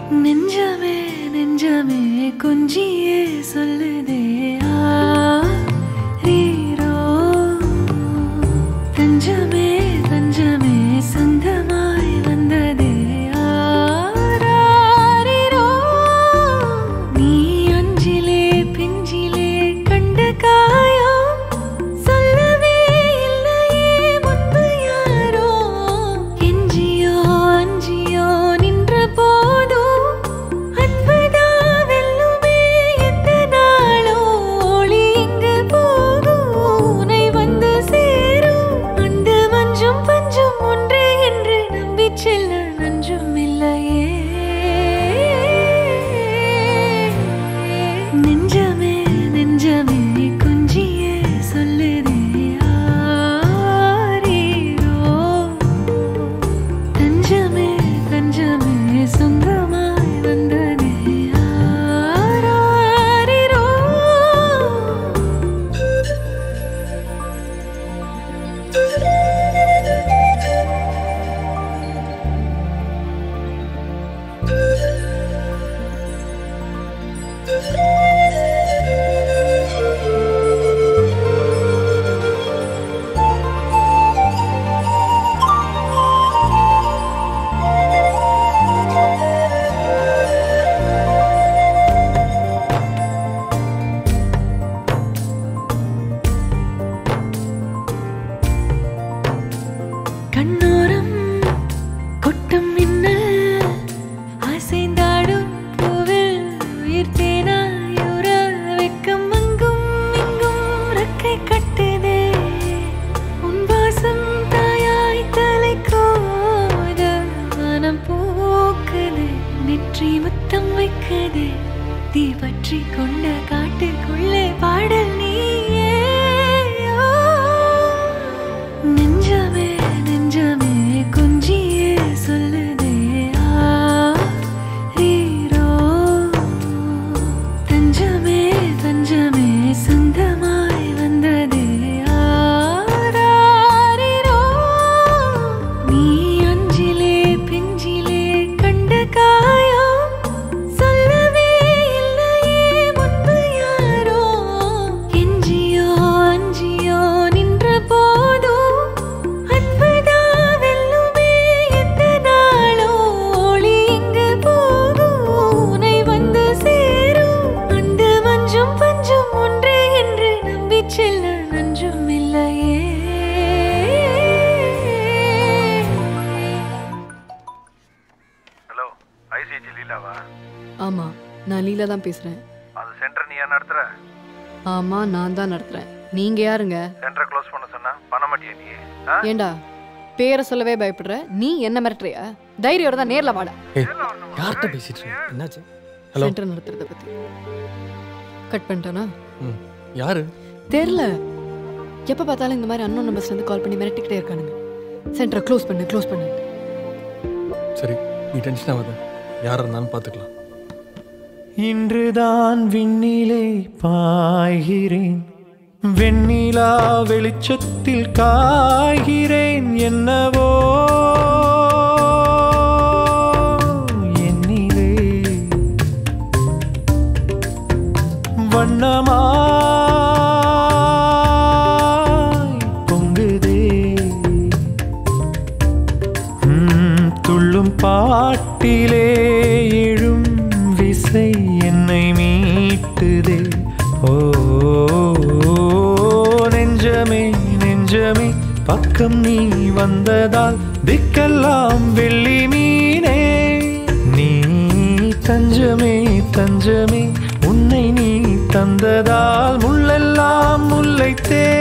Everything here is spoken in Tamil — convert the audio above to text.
நெஞ்சமே நெஞ்சமே கொஞ்சியே சொல்லுதே ஆரீரோ தஞ்சமே தஞ்சமே சொந்தமாய் வந்ததே ஆராரிரோ நீ அஞ்சிலே பிஞ்சிலே கண்ட காயம் சொல்லவே இல்லையே முன்பு யாரோ எஞ்சியோ அஞ்சியோ நின்ற போதோ அன்புதா வெல்லுமே எந்த நாளோ ஒளி இங்கு போகும் உனை வந்து சேரும் அந்த மஞ்சும் பஞ்சும் ஒன்றே என்று நம்பிச் செல்ல நஞ்சும் இல்லையே நெஞ்சமே நெஞ்சமே கொஞ்சியே சொல்லுதே ஆரீரோ தஞ்சமே தஞ்சமே சொந்தமாய் வந்ததே ஆராரிரோ கண்ணோரம் கொட்டும் மின்னல் அசைந்தாடும் பூவில் உயிர் தேனாயுற வெக்கம் அங்கும் இங்கும் ரெக்கை கட்டுதே உன் வாசம் தாயாய் தலை கோத மனம் பூக்குது நெற்றி முத்தம் வைக்குது தீ பற்றி கொண்ட காட்டுக்குள்ளே பாடல் நீயே ஓ. நெஞ்சமே நெஞ்சமே கொஞ்சியே சொல்லுதே ஆரீரோ தஞ்சமே தஞ்சமே சொந்தமாய் வந்ததே ஆராரிரோ நீ அஞ்சிலே பிஞ்சிலே கண்ட காயம் சொல்லவே இல்லையே முன்பு யாரோ எஞ்சியோ அஞ்சியோ நின்ற போதோ அன்புதா வெல்லுமே எந்த நாளோ ஒளி இங்கு போகும் உனை வந்து சேரும் அந்த மஞ்சும் பஞ்சும் ஒன்றே என்று நம்பிச் செல்ல நஞ்சும் இல்லையே ஹலோ ஐசிஜி லீலாவா ஆமா நான் லீலா தான் பேசுறேன் அது சென்டர் நீ ஏன் நடத்துற ஆமா நான் தான் நடத்துறேன் நீங்க யாருங்க சென்டரை க்ளோஸ் பண்ண சொன்னா பண்ண மாட்டியா நீ ஆ? ஏண்டா பேரை சொல்லவே பயப்படுற நீ என்ன மிரட்டுறியா தைரியோட தான் நேர்ல வாடா ஏய் யார்கிட்ட பேசிட்டு இருக்க? என்னாச்சு ஹலோ சென்டர் நடத்துறத பத்தி கட் பண்ணிட்டானா ம் யாரு தெரியல எப்ப பார்த்தாலும் இந்த மாதிரி அன்னோன் நம்பர்ஸ்ல இருந்து கால் பண்ணி மிரட்டிக்கிட்டே இருக்கானுங்க சென்டரை க்ளோஸ் பண்ணு க்ளோஸ் பண்ணு சரி நீ டென்ஷன் ஆகாத யாரா இருந்தாலும் பார்த்துக்கலாம் இன்றுதான் விண்ணிலே பாய்கிறேன் வெண்ணிலா வெளிச்சத்தில் காய்கிறேன் என்னவோ என்னிலே வண்ணமாய் பொங்குதே ம், துள்ளும் பாட்டிலே எழும் விசை என்னை மீட்டுதே ஓ நெஞ்சமே நெஞ்சமே பக்கம் நீ வந்ததால் திக்கெல்லாம் வெள்ளி மீனே நீ தஞ்சமே தஞ்சமே உன்னை நீ தந்ததால் முள்ளெல்லாம் முல்லை தே